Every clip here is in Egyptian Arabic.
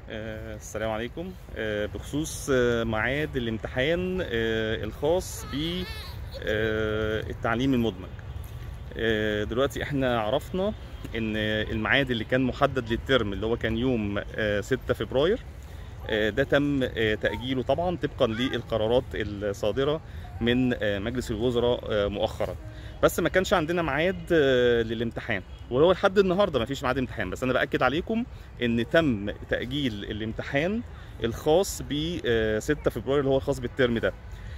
آه، السلام عليكم آه، بخصوص آه، ميعاد الامتحان آه، الخاص بالتعليم المدمج آه، دلوقتي احنا عرفنا ان الميعاد اللي كان محدد للترم اللي هو كان يوم آه، 6 فبراير آه، ده تم آه، تأجيله طبعا طبقا للقرارات الصادرة من آه، مجلس الوزراء آه، مؤخرا بس ما كانش عندنا ميعاد آه، للامتحان وهو لحد النهارده ما فيش ميعاد امتحان بس انا باكد عليكم ان تم تاجيل الامتحان الخاص ب 6 فبراير اللي هو الخاص بالترم ده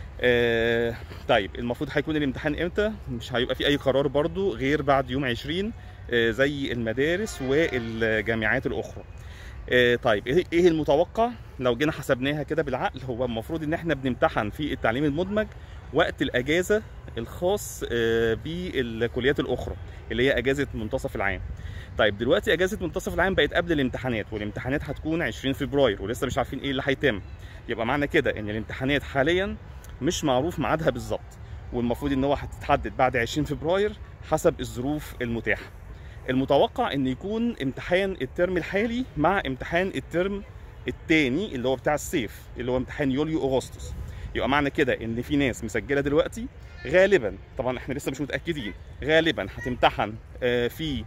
آه، طيب المفروض هيكون الامتحان امتى مش هيبقى في اي قرار برضو غير بعد يوم 20 آه، زي المدارس والجامعات الاخرى آه، طيب ايه إيه المتوقع لو جينا حسبناها كده بالعقل هو المفروض ان احنا بنمتحن في التعليم المدمج وقت الاجازه الخاص آه، بالكليات الاخرى اللي هي اجازه منتصف العام طيب دلوقتي اجازه منتصف العام بقت قبل الامتحانات والامتحانات هتكون 20 فبراير ولسه مش عارفين ايه اللي هيتم يبقى معنى كده ان الامتحانات حاليا مش معروف ميعادها بالظبط والمفروض ان هو هتتحدد بعد 20 فبراير حسب الظروف المتاحه المتوقع ان يكون امتحان الترم الحالي مع امتحان الترم الثاني اللي هو بتاع الصيف اللي هو امتحان يوليو اغسطس يبقى معنى كده ان في ناس مسجله دلوقتي غالبا طبعا احنا لسه مش متاكدين غالبا هتمتحن آه، في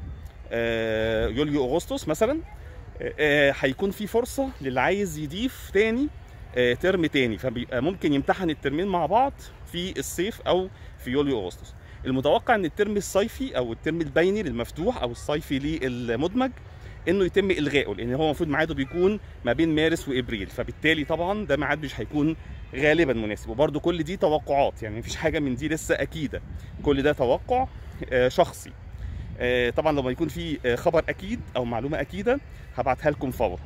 آه، يوليو اغسطس مثلا آه، هيكون في فرصه للي عايز يضيف تاني آه، ترم تاني فبيبقى ممكن يمتحن الترمين مع بعض في الصيف او في يوليو اغسطس المتوقع ان الترم الصيفي او الترم البيني للمفتوح او الصيفي للمدمج انه يتم الغائه لان هو المفروض ميعاده بيكون ما بين مارس وابريل فبالتالي طبعا ده ميعاد مش هيكون غالبا مناسب وبرده كل دي توقعات يعني مفيش حاجه من دي لسه اكيده كل ده توقع آه، شخصي آه، طبعا لما يكون في آه، خبر اكيد او معلومه اكيده هبعتها لكم فورا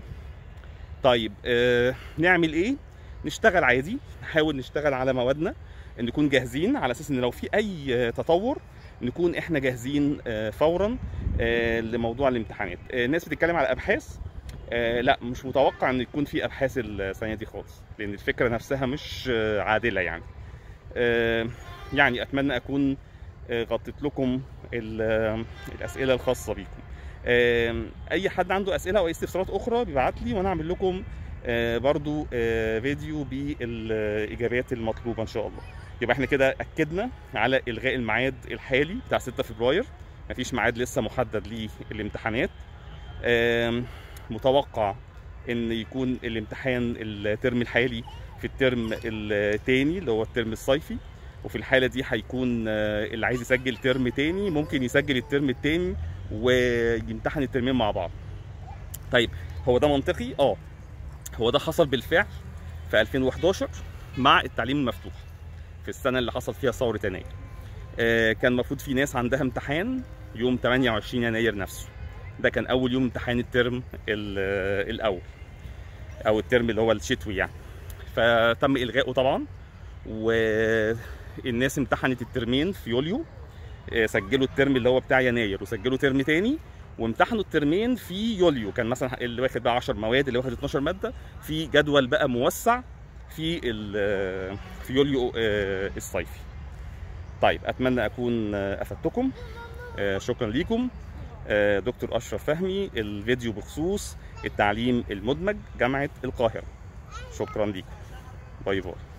طيب آه، نعمل ايه نشتغل عادي نحاول نشتغل على موادنا نكون جاهزين على اساس ان لو في اي آه، تطور نكون احنا جاهزين آه، فورا آه، لموضوع الامتحانات آه، الناس بتتكلم على ابحاث آه، لا مش متوقع ان يكون في ابحاث السنه دي خالص لان الفكره نفسها مش آه، عادله يعني آه، يعني اتمنى اكون آه، غطيت لكم ال- آه، الاسئله الخاصه بيكم آه، اي حد عنده اسئله او اي استفسارات اخرى بيبعت لي وانا اعمل لكم آه، برضو آه، فيديو بالاجابات المطلوبه ان شاء الله يبقى احنا كده اكدنا على الغاء الميعاد الحالي بتاع 6 فبراير مفيش ميعاد لسه محدد للامتحانات آم، متوقع ان يكون الامتحان الترم الحالي في الترم الثاني اللي هو الترم الصيفي وفي الحاله دي هيكون آه، اللي عايز يسجل ترم تاني ممكن يسجل الترم التاني ويمتحن الترمين مع بعض طيب هو ده منطقي اه هو ده حصل بالفعل في 2011 مع التعليم المفتوح في السنه اللي حصل فيها ثوره يناير آه، كان المفروض في ناس عندها امتحان يوم 28 يناير نفسه ده كان اول يوم امتحان الترم ال- الاول او الترم اللي هو الشتوي يعني فتم الغائه طبعا والناس امتحنت الترمين في يوليو آه، سجلوا الترم اللي هو بتاع يناير وسجلوا ترم تاني وامتحنوا الترمين في يوليو كان مثلا اللي واخد بقى 10 مواد اللي واخد 12 ماده في جدول بقى موسع في ال- في يوليو آه، الصيفي طيب اتمنى اكون آه، افدتكم آه، شكرا ليكم آه، دكتور اشرف فهمي الفيديو بخصوص التعليم المدمج جامعه القاهره شكرا ليكم باي باي